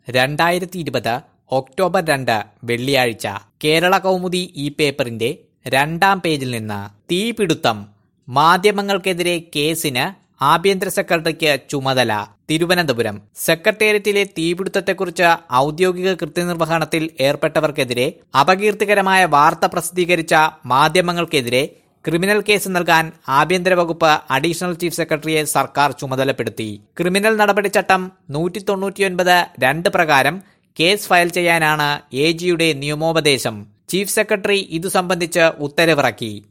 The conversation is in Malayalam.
രണ്ടായിരത്തി ഇരുപത് ഒക്ടോബർ രണ്ട് വെള്ളിയാഴ്ച കേരള കൗമുദി ഈ പേപ്പറിന്റെ രണ്ടാം പേജിൽ നിന്ന് തീപിടുത്തം മാധ്യമങ്ങൾക്കെതിരെ കേസിന് ആഭ്യന്തര സെക്രട്ടറിക്ക് ചുമതല തിരുവനന്തപുരം സെക്രട്ടേറിയറ്റിലെ തീപിടുത്തത്തെക്കുറിച്ച് ഔദ്യോഗിക കൃത്യനിർവഹണത്തിൽ ഏർപ്പെട്ടവർക്കെതിരെ അപകീർത്തികരമായ വാർത്ത പ്രസിദ്ധീകരിച്ച മാധ്യമങ്ങൾക്കെതിരെ ക്രിമിനൽ കേസ് നൽകാൻ ആഭ്യന്തര വകുപ്പ് അഡീഷണൽ ചീഫ് സെക്രട്ടറിയെ സർക്കാർ ചുമതലപ്പെടുത്തി ക്രിമിനൽ നടപടിച്ചട്ടം നൂറ്റി തൊണ്ണൂറ്റിയൊൻപത് രണ്ട് പ്രകാരം കേസ് ഫയൽ ചെയ്യാനാണ് എ ജിയുടെ നിയമോപദേശം ചീഫ് സെക്രട്ടറി ഇതു സംബന്ധിച്ച് ഉത്തരവിറക്കി